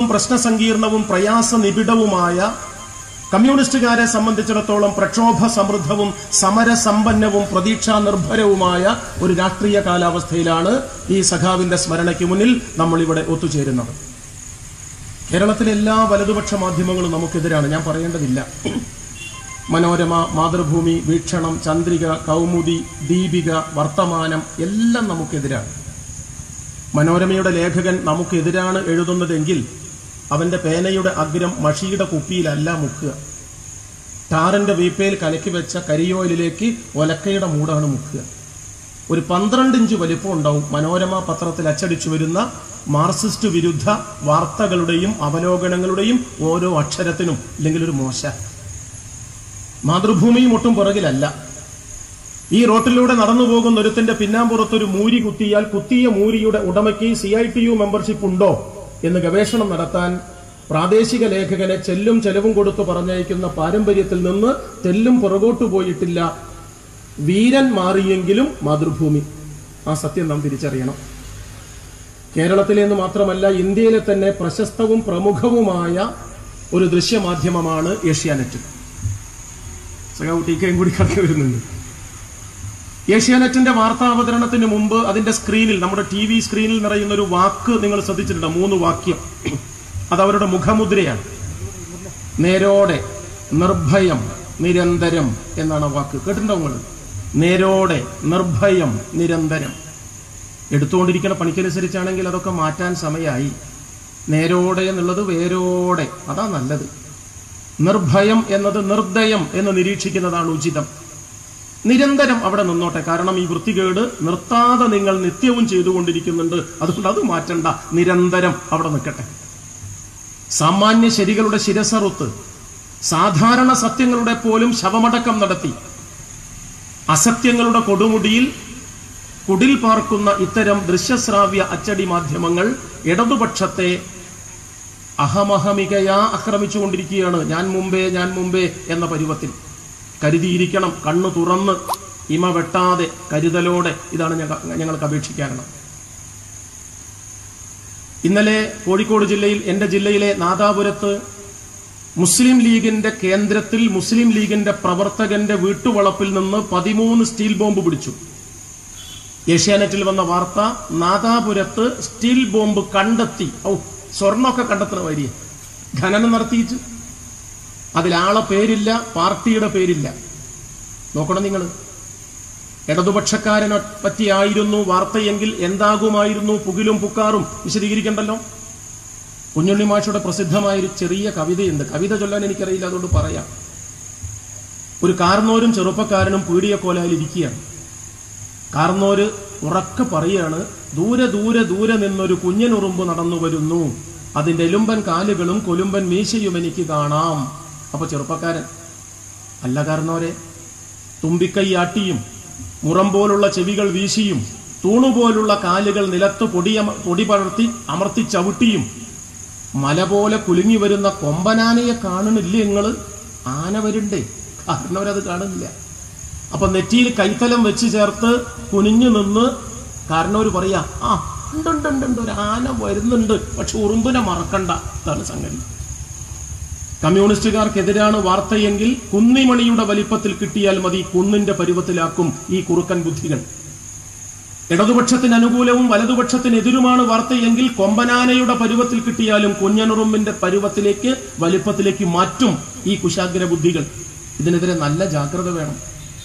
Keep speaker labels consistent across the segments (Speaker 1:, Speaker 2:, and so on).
Speaker 1: പ്രശ്നസങ്കീർണവും പ്രയാസ നിബിഡവുമായ കമ്മ്യൂണിസ്റ്റുകാരെ സംബന്ധിച്ചിടത്തോളം പ്രക്ഷോഭ സമൃദ്ധവും സമരസമ്പന്നവും പ്രതീക്ഷാ നിർഭരവുമായ ഒരു രാഷ്ട്രീയ കാലാവസ്ഥയിലാണ് ഈ സഖാവിന്റെ സ്മരണയ്ക്ക് മുന്നിൽ നമ്മൾ ഇവിടെ ഒത്തുചേരുന്നത് കേരളത്തിലെ എല്ലാ വലതുപക്ഷ മാധ്യമങ്ങളും നമുക്കെതിരാണ് ഞാൻ പറയേണ്ടതില്ല മനോരമ മാതൃഭൂമി വീക്ഷണം ചന്ദ്രിക കൗമുദി ദീപിക വർത്തമാനം എല്ലാം നമുക്കെതിരാണ് മനോരമയുടെ ലേഖകൻ നമുക്കെതിരാണ് എഴുതുന്നതെങ്കിൽ അവന്റെ പേനയുടെ അഗ്രം മഷിയുടെ കുപ്പിയിലല്ല മുക്കുക ടാറിന്റെ വീപ്പയിൽ കലക്കി വെച്ച കരിയോയിലേക്ക് ഒലക്കയുടെ മൂടാണ് മുക്കുക ഒരു പന്ത്രണ്ട് ഇഞ്ച് വലിപ്പം ഉണ്ടാവും മനോരമ പത്രത്തിൽ അച്ചടിച്ചു വരുന്ന മാർക്സിസ്റ്റ് വിരുദ്ധ വാർത്തകളുടെയും അവലോകനങ്ങളുടെയും ഓരോ അക്ഷരത്തിനും ഇല്ലെങ്കിൽ ഒരു മോശ മാതൃഭൂമിയും ഒട്ടും പുറകിലല്ല ഈ റോട്ടിലൂടെ നടന്നു പോകുന്ന ഒരുത്തിന്റെ പിന്നാമ്പുറത്തൊരു മൂരി കുത്തിയാൽ കുത്തിയ മൂരിയുടെ ഉടമയ്ക്ക് C I T U membership ഉണ്ടോ എന്ന് ഗവേഷണം നടത്താൻ പ്രാദേശിക ലേഖകനെ ചെല്ലും ചെലവും കൊടുത്തു പറഞ്ഞയക്കുന്ന പാരമ്പര്യത്തിൽ നിന്ന് തെല്ലും പുറകോട്ടു പോയിട്ടില്ല വീരൻ മാറിയെങ്കിലും മാതൃഭൂമി ആ സത്യം നാം തിരിച്ചറിയണം കേരളത്തിലെ എന്ന് മാത്രമല്ല ഇന്ത്യയിലെ തന്നെ പ്രശസ്തവും പ്രമുഖവുമായ ഒരു ദൃശ്യമാധ്യമമാണ് ഏഷ്യാനെറ്റ് സഖാവ് ടി കെയും കൂടി കടന്നു വരുന്നുണ്ട് ഏഷ്യാനെറ്റിന്റെ വാർത്താവതരണത്തിന് മുമ്പ് അതിന്റെ സ്ക്രീനിൽ നമ്മുടെ ടി വി സ്ക്രീനിൽ നിറയുന്ന ഒരു വാക്ക് നിങ്ങൾ ശ്രദ്ധിച്ചിട്ടുണ്ട് മൂന്ന് വാക്യം അത് അവരുടെ മുഖമുദ്രയാണ് നേരോടെ നിർഭയം നിരന്തരം എന്നാണ് ആ വാക്ക് കേട്ടിട്ടുണ്ടോ നിങ്ങൾ നേരോടെ നിർഭയം നിരന്തരം എടുത്തുകൊണ്ടിരിക്കുന്ന പണിക്കനുസരിച്ചാണെങ്കിൽ അതൊക്കെ മാറ്റാൻ സമയമായി നേരോടെ എന്നുള്ളത് വേരോടെ അതാ നല്ലത് നിർഭയം എന്നത് നിർദ്ദയം എന്ന് നിരീക്ഷിക്കുന്നതാണ് ഉചിതം നിരന്തരം അവിടെ നിന്നോട്ടെ കാരണം ഈ വൃത്തികേട് നിർത്താതെ നിങ്ങൾ നിത്യവും ചെയ്തുകൊണ്ടിരിക്കുന്നുണ്ട് അതുകൊണ്ട് അത് മാറ്റണ്ട നിരന്തരം അവിടെ നിൽക്കട്ടെ സാമാന്യ ശരികളുടെ ശിരസറുത്ത് സാധാരണ സത്യങ്ങളുടെ പോലും ശവമടക്കം നടത്തി അസത്യങ്ങളുടെ കൊടുമുടിയിൽ കുടിൽ പാർക്കുന്ന ഇത്തരം ദൃശ്യശ്രാവ്യ അച്ചടി മാധ്യമങ്ങൾ ഇടതുപക്ഷത്തെ അഹമഹമികയാ ആക്രമിച്ചുകൊണ്ടിരിക്കുകയാണ് ഞാൻ മുമ്പേ ഞാൻ മുമ്പേ എന്ന പരുവത്തിൽ കരുതിയിരിക്കണം കണ്ണു തുറന്ന് ഇമ വെട്ടാതെ കരുതലോടെ ഇതാണ് ഞങ്ങ- ഞങ്ങൾക്ക് അപേക്ഷിക്കാനുള്ളത് ഇന്നലെ കോഴിക്കോട് ജില്ലയിൽ എന്റെ ജില്ലയിലെ നാദാപുരത്ത് മുസ്ലിം ലീഗിന്റെ കേന്ദ്രത്തിൽ മുസ്ലിം ലീഗിന്റെ പ്രവർത്തകന്റെ വീട്ടുവളപ്പിൽ നിന്ന് പതിമൂന്ന് സ്റ്റീൽ ബോംബ് പിടിച്ചു ഏഷ്യാനെറ്റിൽ വന്ന വാർത്ത നാദാപുരത്ത് സ്റ്റീൽ ബോംബ് കണ്ടെത്തി ഔ സ്വർണ്ണമൊക്കെ കണ്ടെത്തുന്ന വരിയ ഖനനം നടത്തിയിട്ട് അതിലാളെ പേരില്ല പാർട്ടിയുടെ പേരില്ല നോക്കണം നിങ്ങൾ ഇടതുപക്ഷക്കാരനെ പറ്റിയായിരുന്നു വാർത്തയെങ്കിൽ എന്താകുമായിരുന്നു പുകിലും പുക്കാറും വിശദീകരിക്കണ്ടല്ലോ കുഞ്ഞുണ്ണി മാഷയുടെ പ്രസിദ്ധമായൊരു ചെറിയ കവിതയുണ്ട് കവിത ചൊല്ലാൻ എനിക്കറിയില്ല അതുകൊണ്ട് പറയാം ഒരു കാർന്നോരും ചെറുപ്പക്കാരനും പീടിയക്കോലായിൽ ഇരിക്കുകയാണ് കാർന്നോര് ഉറക്കെ പറയാണ് ദൂരെ ദൂരെ ദൂരെ നിന്നൊരു കുഞ്ഞനുറുമ്പ് നടന്നു വരുന്നു അതിന്റെ എലുമ്പൻ കാലുകളും കൊലുമ്പൻ മീശയും എനിക്ക് കാണാം അപ്പൊ ചെറുപ്പക്കാരൻ അല്ല കാർന്നോരെ തുമ്പിക്കൈയാട്ടിയും മുറം പോലുള്ള ചെവികൾ വീശിയും തൂണുപോലുള്ള കാലുകൾ നിലത്ത് പൊടിയ പൊടി പടർത്തി അമർത്തി ചവിട്ടിയും മല പോലെ കുലുങ്ങി വരുന്ന കൊമ്പനാനയെ കാണുന്നില്ലേ നിങ്ങള് ആന വരുണ്ടേ കാരണവരത് കാണുന്നില്ല അപ്പൊ നെറ്റിയിൽ കൈത്തലം വെച്ച് ചേർത്ത് കുനിഞ്ഞു നിന്ന് കാരണവര് പറയാ ആ ഉണ്ട് ഉണ്ട് ഉണ്ട് ഉണ്ട് ഒരു ആന വരുന്നുണ്ട് പക്ഷെ ഉറുമ്പിനെ മറക്കണ്ട ഇതാണ് സംഗതി കമ്മ്യൂണിസ്റ്റുകാർക്കെതിരാണ് വാർത്തയെങ്കിൽ കുന്നിമണിയുടെ വലിപ്പത്തിൽ കിട്ടിയാൽ മതി കുന്നിന്റെ പരുവത്തിലാക്കും ഈ കുറുക്കൻ ബുദ്ധികൾ ഇടതുപക്ഷത്തിന് അനുകൂലവും വലതുപക്ഷത്തിനെതിരുമാണ് വാർത്തയെങ്കിൽ കൊമ്പനാനയുടെ പരുവത്തിൽ കിട്ടിയാലും കുഞ്ഞനുറുമ്പിന്റെ പരുവത്തിലേക്ക് വലിപ്പത്തിലേക്ക് മാറ്റും ഈ കുശാഗ്ര ബുദ്ധികൾ ഇതിനെതിരെ നല്ല ജാഗ്രത വേണം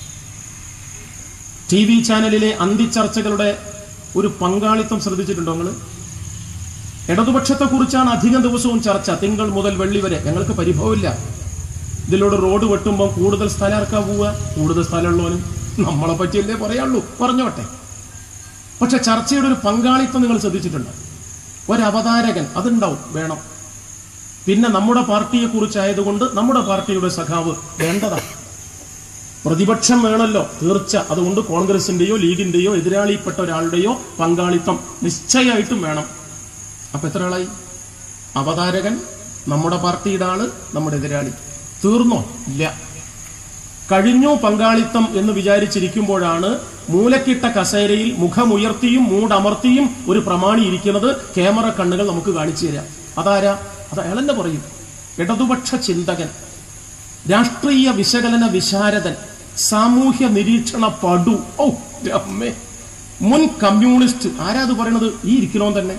Speaker 1: ടി വി ചാനലിലെ അന്തിച്ചർച്ചകളുടെ ഒരു പങ്കാളിത്തം ശ്രദ്ധിച്ചിട്ടുണ്ടോ നിങ്ങൾ ഇടതുപക്ഷത്തെക്കുറിച്ചാണ് അധികം ദിവസവും ചർച്ച തിങ്കൾ മുതൽ വെള്ളി വരെ ഞങ്ങൾക്ക് പരിഭവമില്ല ഇതിലൂടെ റോഡ് വെട്ടുമ്പോൾ കൂടുതൽ സ്ഥലം ആർക്കാ പോവുക കൂടുതൽ സ്ഥലമുള്ളവനും നമ്മളെ പറ്റിയല്ലേ പറയാനുള്ളൂ പറഞ്ഞോട്ടെ പക്ഷെ ചർച്ചയുടെ ഒരു പങ്കാളിത്തം നിങ്ങൾ ശ്രദ്ധിച്ചിട്ടുണ്ട് ഒരവതാരകൻ അതുണ്ടാവും വേണം പിന്നെ നമ്മുടെ പാർട്ടിയെ കുറിച്ചായതുകൊണ്ട് നമ്മുടെ പാർട്ടിയുടെ സഖാവ് വേണ്ടതാ പ്രതിപക്ഷം വേണമല്ലോ തീർച്ച അതുകൊണ്ട് കോൺഗ്രസിന്റെയോ ലീഗിന്റെയോ എതിരാളിപ്പെട്ട ഒരാളുടെയോ പങ്കാളിത്തം നിശ്ചയമായിട്ടും വേണം അപ്പൊ എത്ര ആളായി അവതാരകൻ നമ്മുടെ പാർട്ടിയുടെ ആള് നമ്മുടെ എതിരാളി തീർന്നോ ഇല്ല കഴിഞ്ഞു പങ്കാളിത്തം എന്ന് വിചാരിച്ചിരിക്കുമ്പോഴാണ് മൂലക്കിട്ട കസേരയിൽ മുഖമുയർത്തിയും മൂടമർത്തിയും ഒരു പ്രമാണി ഇരിക്കുന്നത് ക്യാമറ കണ്ണുകൾ നമുക്ക് കാണിച്ചു തരാം അതാരാ അത് അയാൾ തന്നെ പറയും ഇടതുപക്ഷ ചിന്തകൻ രാഷ്ട്രീയ വിശകലന വിശാരദൻ സാമൂഹ്യ നിരീക്ഷണ പടു ഓ അമ്മേ മുൻ കമ്മ്യൂണിസ്റ്റ് ആരാ അത് പറയണത് ഈ ഇരിക്കണോ തന്നെ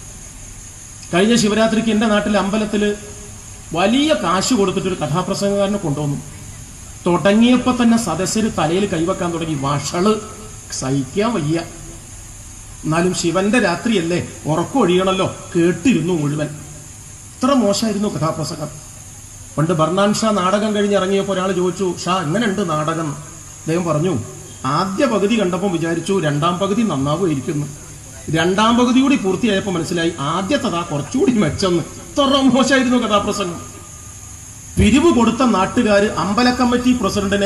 Speaker 1: കഴിഞ്ഞ ശിവരാത്രിക്ക് എന്റെ നാട്ടിലെ അമ്പലത്തില് വലിയ കാശ് കൊടുത്തിട്ടൊരു കഥാപ്രസംഗക്കാരനെ കൊണ്ടുവന്നു തുടങ്ങിയപ്പോ തന്നെ സദസ്യര് തലയിൽ കൈവെക്കാൻ തുടങ്ങി വഷള് സഹിക്കാൻ വയ്യ എന്നാലും ശിവന്റെ രാത്രിയല്ലേ ഉറക്കൊഴിയണല്ലോ കേട്ടിരുന്നു മുഴുവൻ ഇത്ര മോശമായിരുന്നു കഥാപ്രസംഗം പണ്ട് ബർണാൻ ഷാ നാടകം കഴിഞ്ഞ് ഇറങ്ങിയപ്പോൾ ഒരാൾ ചോദിച്ചു ഷാ എങ്ങനെയുണ്ട് നാടകം അദ്ദേഹം പറഞ്ഞു ആദ്യ പകുതി കണ്ടപ്പോൾ വിചാരിച്ചു രണ്ടാം പകുതി നന്നാവുമായിരിക്കുന്നു രണ്ടാം പകുതി കൂടി പൂർത്തിയായപ്പോൾ മനസ്സിലായി ആദ്യത്തതാ കുറച്ചുകൂടി മെച്ചെന്ന് ഇത്ര മോശമായിരുന്നു കഥാപ്രസംഗം പിരിവ് കൊടുത്ത നാട്ടുകാര് അമ്പല കമ്മിറ്റി പ്രസിഡന്റിനെ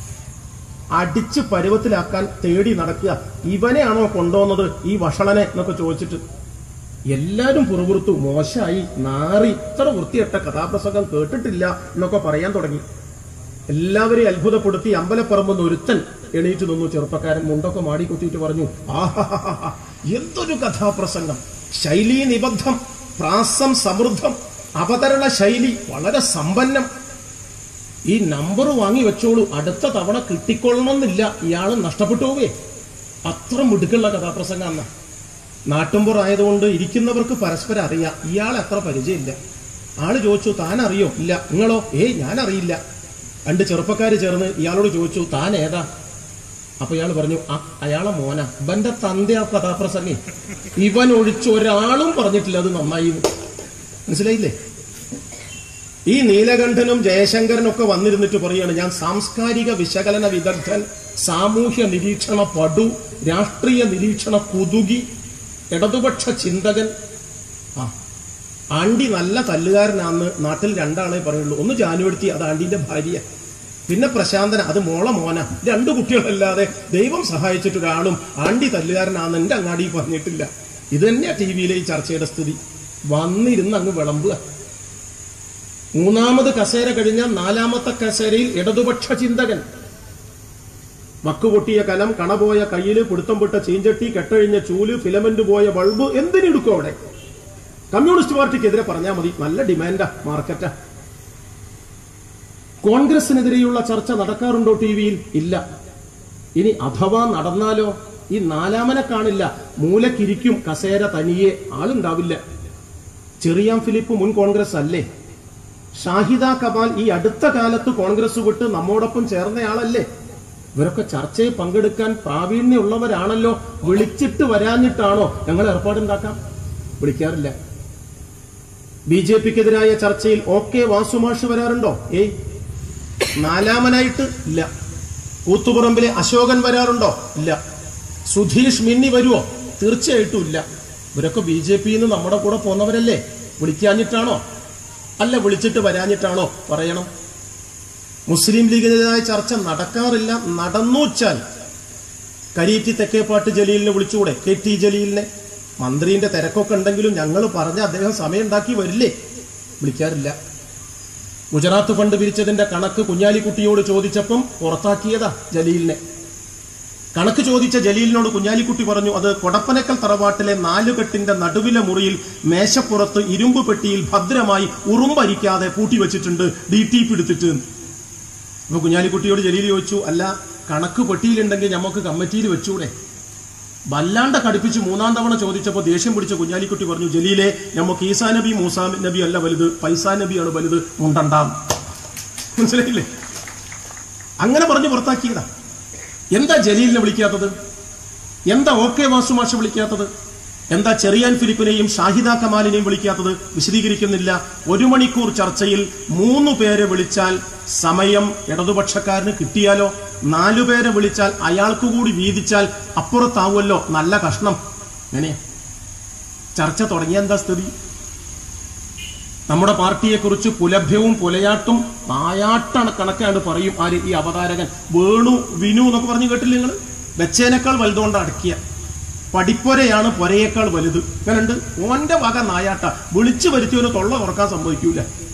Speaker 1: അടിച്ച് പരുവത്തിലാക്കാൻ തേടി നടക്കുക ഇവനെയാണോ കൊണ്ടുവന്നത് ഈ വഷളനെ എന്നൊക്കെ ചോദിച്ചിട്ട് എല്ലാരും പുറപുറത്തു മോശമായി നാറി ഇത്ര വൃത്തിയട്ട കഥാപ്രസംഗം കേട്ടിട്ടില്ല എന്നൊക്കെ പറയാൻ തുടങ്ങി എല്ലാവരെയും അത്ഭുതപ്പെടുത്തി അമ്പലപ്പറമ്പെന്ന് ഒരുത്തൻ എണീറ്റ് നിന്നു ചെറുപ്പക്കാരൻ മുണ്ടൊക്കെ മാടി കുത്തിയിട്ട് പറഞ്ഞു ആഹാ എന്തൊരു കഥാപ്രസംഗം ശൈലീ നിബദ്ധം പ്രാസം സമൃദ്ധം അവതരണ ശൈലി വളരെ സമ്പന്നം ഈ നമ്പർ വാങ്ങി വെച്ചോളൂ അടുത്ത തവണ കിട്ടിക്കൊള്ളണമെന്നില്ല ഇയാൾ നഷ്ടപ്പെട്ടു പോവേ അത്ര മിടുക്കുള്ള കഥാപ്രസംഗം അന്ന നാട്ടുമ്പുറ ആയതുകൊണ്ട് ഇരിക്കുന്നവർക്ക് പരസ്പരം അറിയാം ഇയാൾ അത്ര പരിചയമില്ല ആള് ചോദിച്ചു താൻ അറിയോ ഇല്ല നിങ്ങളോ ഏയ് ഞാൻ അറിയില്ല രണ്ട് ചെറുപ്പക്കാര് ചേർന്ന് ഇയാളോട് ചോദിച്ചു താൻ ഏതാ അപ്പൊ ഇയാൾ പറഞ്ഞു "ആ, അയാളെ മോന ഇവന്റെ തന്റെ ആ കഥാപ്രസംഗേ ഇവൻ ഒഴിച്ച് ഒരാളും പറഞ്ഞിട്ടില്ല അത് നന്നായി എന്ന്." മനസ്സിലായില്ലേ ഈ നീലകണ്ഠനും ജയശങ്കരനും ഒക്കെ വന്നിരുന്നിട്ട് പറയാണ് ഞാൻ സാംസ്കാരിക വിശകലന വിദഗ്ധൻ സാമൂഹ്യ നിരീക്ഷണ പടു രാഷ്ട്രീയ നിരീക്ഷണ കുതുകി ഇടതുപക്ഷ ചിന്തകൻ ആ ആണ്ടി നല്ല തല്ലുകാരനാന്ന് നാട്ടിൽ രണ്ടാളെ പറയുള്ളൂ ഒന്ന് ജാനുവടുത്തി അത് ആണ്ടിന്റെ ഭാര്യ പിന്നെ പ്രശാന്തന അത് മോള മോന രണ്ടു കുട്ടികളല്ലാതെ ദൈവം സഹായിച്ചിട്ട് ഒരാളും ആണ്ടി തല്ലുകാരനാന്ന് എന്റെ അങ്ങാടി പറഞ്ഞിട്ടില്ല ഇത് തന്നെയാ ടി വിയിലെ ഈ ചർച്ചയുടെ സ്ഥിതി വന്നിരുന്ന് അങ്ങ് വിളമ്പുക മൂന്നാമത് കസേര കഴിഞ്ഞ നാലാമത്തെ കസേരയിൽ ഇടതുപക്ഷ ചിന്തകൻ വക്കുപൊട്ടിയ കലം കണപോയ കയ്യില് പിടുത്തം വിട്ട ചീഞ്ചട്ടി കെട്ടഴിഞ്ഞ ചൂല് ഫിലമെന്റ് പോയ ബൾബ് എന്തിനെടുക്കും അവിടെ കമ്മ്യൂണിസ്റ്റ് പാർട്ടിക്കെതിരെ പറഞ്ഞാൽ മതി നല്ല ഡിമാൻഡാ മാർക്കറ്റാ കോൺഗ്രസിനെതിരെയുള്ള ചർച്ച നടക്കാറുണ്ടോ ടി വിയിൽ ഇല്ല ഇനി അഥവാ നടന്നാലോ ഈ നാലാമനെ കാണില്ല മൂലക്കിരിക്കും കസേര തനിയെ ആളുണ്ടാവില്ല ചെറിയാം ഫിലിപ്പ് മുൻ കോൺഗ്രസ് അല്ലേ ഷാഹിദ കമാൽ ഈ അടുത്ത കാലത്ത് കോൺഗ്രസ് വിട്ട് നമ്മോടൊപ്പം ചേർന്നയാളല്ലേ ഇവരൊക്കെ ചർച്ചയിൽ പങ്കെടുക്കാൻ പ്രാവീണ്യമുള്ളവരാണല്ലോ വിളിച്ചിട്ട് വരാഞ്ഞിട്ടാണോ ഞങ്ങൾ ഏർപ്പാടുണ്ടാക്കാം വിളിക്കാറില്ല ബി ജെ പിക്കെതിരായ ചർച്ചയിൽ ഒ കെ വാസുമാഷ് വരാറുണ്ടോ ഏയ് നാലാമനായിട്ട് ഇല്ല കൂത്തുപറമ്പിലെ അശോകൻ വരാറുണ്ടോ ഇല്ല സുധീഷ് മിന്നി വരുമോ തീർച്ചയായിട്ടും ഇല്ല ഇവരൊക്കെ ബി ജെ പിന്ന് നമ്മുടെ കൂടെ പോന്നവരല്ലേ വിളിക്കാഞ്ഞിട്ടാണോ അല്ല വിളിച്ചിട്ട് വരാഞ്ഞിട്ടാണോ പറയണം മുസ്ലിം ലീഗിനെതിരായ ചർച്ച നടക്കാറില്ല നടന്നു വെച്ചാൽ കരീറ്റി തെക്കേപ്പാട്ട് ജലീലിനെ വിളിച്ചുകൂടെ കെ ടി ജലീലിനെ മന്ത്രിന്റെ തിരക്കൊക്കെ ഉണ്ടെങ്കിലും ഞങ്ങൾ പറഞ്ഞ അദ്ദേഹം സമയം ഉണ്ടാക്കി വരില്ലേ വിളിക്കാറില്ല ഗുജറാത്ത് ഫണ്ട് പിരിച്ചതിന്റെ കണക്ക് കുഞ്ഞാലിക്കുട്ടിയോട് ചോദിച്ചപ്പം പുറത്താക്കിയതാ ജലീലിനെ കണക്ക് ചോദിച്ച ജലീലിനോട് കുഞ്ഞാലിക്കുട്ടി പറഞ്ഞു അത് കൊടപ്പനക്കൽ തറവാട്ടിലെ നാലുകെട്ടിന്റെ നടുവിലെ മുറിയിൽ മേശപ്പുറത്ത് ഇരുമ്പ് പെട്ടിയിൽ ഭദ്രമായി ഉറുമ്പരിക്കാതെ പൂട്ടിവെച്ചിട്ടുണ്ട് ഡി ടി പി എടുത്തിട്ട് അപ്പൊ കുഞ്ഞാലിക്കുട്ടിയോട് ജലീൽ ചോദിച്ചു അല്ല കണക്ക് പെട്ടിയിലുണ്ടെങ്കിൽ നമുക്ക് കമ്മിറ്റിയിൽ വെച്ചൂടെ വല്ലാണ്ട് കടുപ്പിച്ച് മൂന്നാം തവണ ചോദിച്ചപ്പോൾ ദേഷ്യം പിടിച്ച കുഞ്ഞാലിക്കുട്ടി പറഞ്ഞു ജലീലെ നമുക്ക് ഈസാ നബി മൂസാ നബി അല്ല വലുത് പൈസാ നബിയാണ് വലുത് മുണ്ടണ്ടാം മനസ്സിലായില്ലേ അങ്ങനെ പറഞ്ഞു പുറത്താക്കിയതാ എന്താ ജലീലിനെ വിളിക്കാത്തത് എന്താ ഓ കെ വാസുമാഷ വിളിക്കാത്തത് എന്താ ചെറിയാൻ ഫിലിപ്പിനെയും ഷാഹിദ കമാലിനെയും വിളിക്കാത്തത് വിശദീകരിക്കുന്നില്ല ഒരു മണിക്കൂർ ചർച്ചയിൽ മൂന്ന് പേരെ വിളിച്ചാൽ സമയം ഇടതുപക്ഷക്കാരന് കിട്ടിയാലോ നാലു പേരെ വിളിച്ചാൽ അയാൾക്ക് കൂടി വീതിച്ചാൽ അപ്പുറത്താവുമല്ലോ നല്ല കഷ്ണം എങ്ങനെയാ ചർച്ച തുടങ്ങിയ എന്താ സ്ഥിതി നമ്മുടെ പാർട്ടിയെക്കുറിച്ച് പുലഭ്യവും പുലയാട്ടും നായാട്ടാണ് കണക്കാണ്ട് പറയും ആര് ഈ അവതാരകൻ വേണു വിനു എന്നൊക്കെ പറഞ്ഞു കേട്ടില്ല നിങ്ങൾ വെച്ചേനേക്കാൾ വലുതുകൊണ്ട് അടക്കിയ പഠിപ്പൊരയാണ് പൊരയേക്കാൾ വലുത് അങ്ങനുണ്ട് ഓന്റെ വക നായാട്ട വിളിച്ചു വരുത്തിയവന് തൊള്ള തുറക്കാൻ സംഭവിക്കൂല